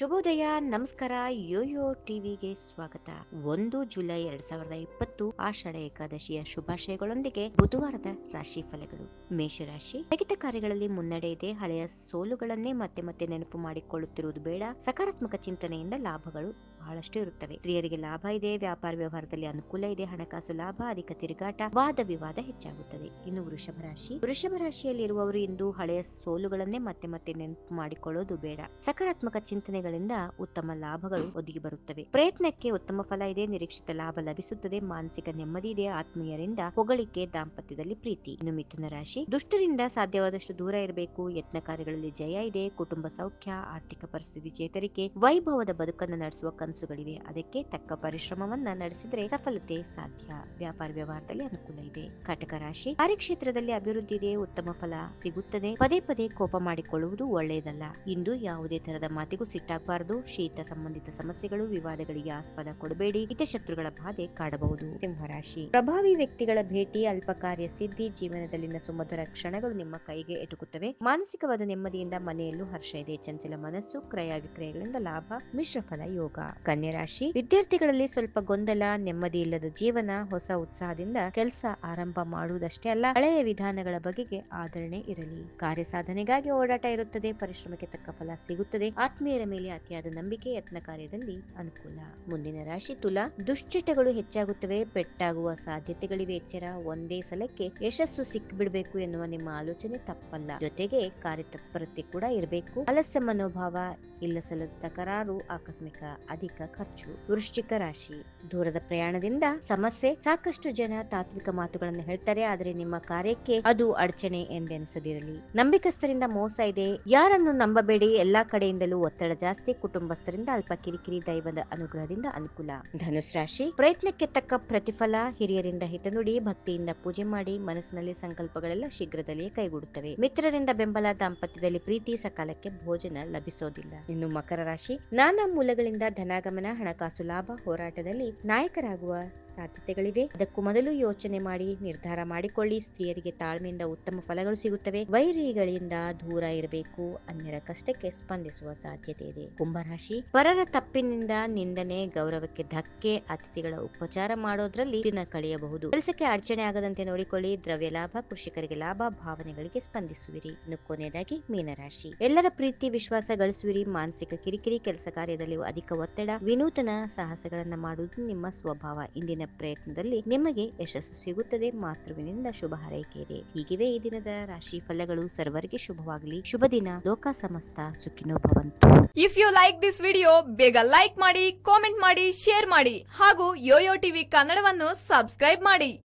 ಶುಭೋದಯ ನಮಸ್ಕಾರ ಯೋಯೋ ಟಿವಿಗೆ ಸ್ವಾಗತ ಒಂದು ಜುಲೈ ಎರಡ್ ಸಾವಿರದ ಇಪ್ಪತ್ತು ಆಷಾಢ ಏಕಾದಶಿಯ ಶುಭಾಶಯಗಳೊಂದಿಗೆ ಬುಧವಾರದ ರಾಶಿ ಫಲಗಳು ಮೇಷರಾಶಿ ಸ್ಥಗಿತ ಕಾರ್ಯಗಳಲ್ಲಿ ಮುನ್ನಡೆ ಇದೆ ಹಳೆಯ ಸೋಲುಗಳನ್ನೇ ಮತ್ತೆ ಮತ್ತೆ ನೆನಪು ಮಾಡಿಕೊಳ್ಳುತ್ತಿರುವುದು ಬೇಡ ಸಕಾರಾತ್ಮಕ ಚಿಂತನೆಯಿಂದ ಲಾಭಗಳು ಬಹಳಷ್ಟು ಇರುತ್ತವೆ ಸ್ತ್ರೀಯರಿಗೆ ಲಾಭ ಇದೆ ವ್ಯಾಪಾರ ವ್ಯವಹಾರದಲ್ಲಿ ಅನುಕೂಲ ಇದೆ ಹಣಕಾಸು ಲಾಭ ಅಧಿಕ ತಿರುಗಾಟ ವಾದ ವಿವಾದ ಹೆಚ್ಚಾಗುತ್ತದೆ ಇನ್ನು ವೃಷಭ ರಾಶಿ ವೃಷಭ ರಾಶಿಯಲ್ಲಿರುವವರು ಇಂದು ಹಳೆಯ ಸೋಲುಗಳನ್ನೇ ಮತ್ತೆ ಮತ್ತೆ ನೆನಪು ಮಾಡಿಕೊಳ್ಳೋದು ಬೇಡ ಸಕಾರಾತ್ಮಕ ಚಿಂತನೆಗಳಿಂದ ಉತ್ತಮ ಲಾಭಗಳು ಒದಗಿ ಬರುತ್ತವೆ ಪ್ರಯತ್ನಕ್ಕೆ ಉತ್ತಮ ಫಲ ಇದೆ ನಿರೀಕ್ಷಿತ ಲಾಭ ಲಭಿಸುತ್ತದೆ ಮಾನಸಿಕ ನೆಮ್ಮದಿ ಇದೆ ಆತ್ಮೀಯರಿಂದ ಹೊಗಳಿಕೆ ದಾಂಪತ್ಯದಲ್ಲಿ ಪ್ರೀತಿ ಇನ್ನು ಮಿಥುನ ರಾಶಿ ದುಷ್ಟರಿಂದ ಸಾಧ್ಯವಾದಷ್ಟು ದೂರ ಇರಬೇಕು ಯತ್ನ ಕಾರ್ಯಗಳಲ್ಲಿ ಜಯ ಇದೆ ಕುಟುಂಬ ಸೌಖ್ಯ ಆರ್ಥಿಕ ಪರಿಸ್ಥಿತಿ ಚೇತರಿಕೆ ವೈಭವದ ಬದುಕನ್ನು ನಡೆಸುವ ಕನಸುಗಳಿವೆ ಅದಕ್ಕೆ ತಕ್ಕ ಪರಿಶ್ರಮವನ್ನ ನಡೆಸಿದ್ರೆ ಸಫಲತೆ ಸಾಧ್ಯ ವ್ಯಾಪಾರ ವ್ಯವಹಾರದಲ್ಲಿ ಅನುಕೂಲ ಇದೆ ಕಟಕ ರಾಶಿ ಕಾರ್ಯಕ್ಷೇತ್ರದಲ್ಲಿ ಅಭಿವೃದ್ಧಿ ಇದೆ ಉತ್ತಮ ಫಲ ಸಿಗುತ್ತದೆ ಪದೇ ಪದೇ ಕೋಪ ಮಾಡಿಕೊಳ್ಳುವುದು ಒಳ್ಳೆಯದಲ್ಲ ಇಂದು ಯಾವುದೇ ತರದ ಮಾತಿಗೂ ಸಿಟ್ಟಾಗಬಾರದು ಶೀತ ಸಂಬಂಧಿತ ಸಮಸ್ಯೆಗಳು ವಿವಾದಗಳಿಗೆ ಆಸ್ಪದ ಕೊಡಬೇಡಿ ಹಿತಶತ್ರುಗಳ ಬಾಧೆ ಕಾಡಬಹುದು ಸಿಂಹರಾಶಿ ಪ್ರಭಾವಿ ವ್ಯಕ್ತಿಗಳ ಭೇಟಿ ಅಲ್ಪ ಕಾರ್ಯ ಸಿದ್ಧಿ ಜೀವನದಲ್ಲಿನ ಸುಮಧುರ ಕ್ಷಣಗಳು ನಿಮ್ಮ ಕೈಗೆ ಎಟುಕುತ್ತವೆ ಮಾನಸಿಕವಾದ ನೆಮ್ಮದಿಯಿಂದ ಮನೆಯಲ್ಲೂ ಹರ್ಷ ಇದೆ ಚಂಚಲ ಮನಸ್ಸು ಕ್ರಯ ವಿಕ್ರಯಗಳಿಂದ ಲಾಭ ಮಿಶ್ರ ಫಲ ಯೋಗ ಕನ್ಯಾ ರಾಶಿ ವಿದ್ಯಾರ್ಥಿಗಳಲ್ಲಿ ಸ್ವಲ್ಪ ಗೊಂದಲ ನೆಮ್ಮದಿ ಇಲ್ಲದ ಜೀವನ ಹೊಸ ಉತ್ಸಾಹದಿಂದ ಕೆಲಸ ಆರಂಭ ಮಾಡುವುದಷ್ಟೇ ಅಲ್ಲ ಹಳೆಯ ವಿಧಾನಗಳ ಬಗೆಗೆ ಆದರಣೆ ಇರಲಿ ಕಾರ್ಯ ಸಾಧನೆಗಾಗಿ ಓಡಾಟ ಇರುತ್ತದೆ ಪರಿಶ್ರಮಕ್ಕೆ ತಕ್ಕ ಫಲ ಸಿಗುತ್ತದೆ ಆತ್ಮೀಯರ ಮೇಲೆ ಅತಿಯಾದ ನಂಬಿಕೆ ಯತ್ನ ಕಾರ್ಯದಲ್ಲಿ ಅನುಕೂಲ ಮುಂದಿನ ರಾಶಿ ತುಲಾ ದುಶ್ಚಟಗಳು ಹೆಚ್ಚಾಗುತ್ತವೆ ಪೆಟ್ಟಾಗುವ ಸಾಧ್ಯತೆಗಳಿವೆ ಎಚ್ಚರ ಒಂದೇ ಸಲಕ್ಕೆ ಯಶಸ್ಸು ಸಿಕ್ಕಿಬಿಡಬೇಕು ಎನ್ನುವ ನಿಮ್ಮ ಆಲೋಚನೆ ತಪ್ಪಲ್ಲ ಜೊತೆಗೆ ಕಾರ್ಯತತ್ಪರತೆ ಕೂಡ ಇರಬೇಕು ಅಲಸ್ಯ ಮನೋಭಾವ ಇಲ್ಲ ಸಲ್ಲದ ತಕರಾರು ಆಕಸ್ಮಿಕ ಅಧಿಕ ಖರ್ಚು ವೃಶ್ಚಿಕ ರಾಶಿ ದೂರದ ಪ್ರಯಾಣದಿಂದ ಸಮಸ್ಯೆ ಸಾಕಷ್ಟು ಜನ ತಾತ್ವಿಕ ಮಾತುಗಳನ್ನು ಹೇಳ್ತಾರೆ ಆದರೆ ನಿಮ್ಮ ಕಾರ್ಯಕ್ಕೆ ಅದು ಅಡಚಣೆ ಎಂದೆನಿಸದಿರಲಿ ನಂಬಿಕಸ್ಥರಿಂದ ಮೋಸ ಇದೆ ಯಾರನ್ನು ನಂಬಬೇಡಿ ಎಲ್ಲಾ ಕಡೆಯಿಂದಲೂ ಒತ್ತಡ ಜಾಸ್ತಿ ಕುಟುಂಬಸ್ಥರಿಂದ ಅಲ್ಪ ಕಿರಿಕಿರಿ ದೈವದ ಅನುಗ್ರಹದಿಂದ ಅನುಕೂಲ ಧನುಸ್ ರಾಶಿ ಪ್ರಯತ್ನಕ್ಕೆ ತಕ್ಕ ಪ್ರತಿಫಲ ಹಿರಿಯರಿಂದ ಹಿತನುಡಿ ಭಕ್ತಿಯಿಂದ ಪೂಜೆ ಮಾಡಿ ಮನಸ್ಸಿನಲ್ಲಿ ಸಂಕಲ್ಪಗಳೆಲ್ಲ ಶೀಘ್ರದಲ್ಲಿಯೇ ಕೈಗೂಡುತ್ತವೆ ಮಿತ್ರರಿಂದ ಬೆಂಬಲ ದಾಂಪತ್ಯದಲ್ಲಿ ಪ್ರೀತಿ ಸಕಾಲಕ್ಕೆ ಭೋಜನ ಲಭಿಸೋದಿಲ್ಲ ಇನ್ನು ಮಕರ ರಾಶಿ ನಾನಾ ಮೂಲಗಳಿಂದ ಧನಾಗಮನ ಹಣಕಾಸು ಲಾಭ ಹೋರಾಟದಲ್ಲಿ ನಾಯಕರಾಗುವ ಸಾಧ್ಯತೆಗಳಿವೆ ಅದಕ್ಕೂ ಮೊದಲು ಯೋಚನೆ ಮಾಡಿ ನಿರ್ಧಾರ ಮಾಡಿಕೊಳ್ಳಿ ಸ್ತ್ರೀಯರಿಗೆ ತಾಳ್ಮೆಯಿಂದ ಉತ್ತಮ ಫಲಗಳು ಸಿಗುತ್ತವೆ ವೈರಿಗಳಿಂದ ದೂರ ಇರಬೇಕು ಅನ್ಯರ ಕಷ್ಟಕ್ಕೆ ಸ್ಪಂದಿಸುವ ಸಾಧ್ಯತೆ ಇದೆ ಕುಂಭರಾಶಿ ಪರರ ತಪ್ಪಿನಿಂದ ನಿಂದನೆ ಗೌರವಕ್ಕೆ ಧಕ್ಕೆ ಅತಿಥಿಗಳ ಉಪಚಾರ ಮಾಡೋದ್ರಲ್ಲಿ ದಿನ ಕಳೆಯಬಹುದು ಕೆಲಸಕ್ಕೆ ಅಡಚಣೆ ಆಗದಂತೆ ನೋಡಿಕೊಳ್ಳಿ ದ್ರವ್ಯ ಲಾಭ ಕೃಷಿಕರಿಗೆ ಲಾಭ ಭಾವನೆಗಳಿಗೆ ಸ್ಪಂದಿಸುವಿರಿ ಇನ್ನು ಕೊನೆಯದಾಗಿ ಮೀನರಾಶಿ ಎಲ್ಲರ ಪ್ರೀತಿ ವಿಶ್ವಾಸ ಗಳಿಸುವಿರಿ ಮಾನಸಿಕ ಕಿರಿಕಿರಿ ಕೆಲಸ ಕಾರ್ಯದಲ್ಲಿ ಅಧಿಕ ಒತ್ತಡ ವಿನೂತನ ಸಾಹಸಗಳನ್ನ ಮಾಡುವುದು ನಿಮ್ಮ ಸ್ವಭಾವ ಇಂದಿನ ಪ್ರಯತ್ನದಲ್ಲಿ ನಿಮಗೆ ಯಶಸ್ಸು ಸಿಗುತ್ತದೆ ಮಾತೃವಿನಿಂದ ಶುಭ ಹಾರೈಕೆ ಇದೆ ಹೀಗಿವೆ ಈ ದಿನದ ರಾಶಿ ಫಲಗಳು ಸರ್ವರಿಗೆ ಶುಭವಾಗಲಿ ಶುಭ ದಿನ ಲೋಕ ಸಮಸ್ತ ಸುಖಿನೋ ಭವಂತು if you like this video ಬೇಗ ಲೈಕ್ ಮಾಡಿ ಕಾಮೆಂಟ್ ಮಾಡಿ ಶೇರ್ ಮಾಡಿ ಹಾಗೂ ಯೋಯೋ ಟಿವಿ ಕನ್ನಡವನ್ನು ಸಬ್ಸ್ಕ್ರೈಬ್ ಮಾಡಿ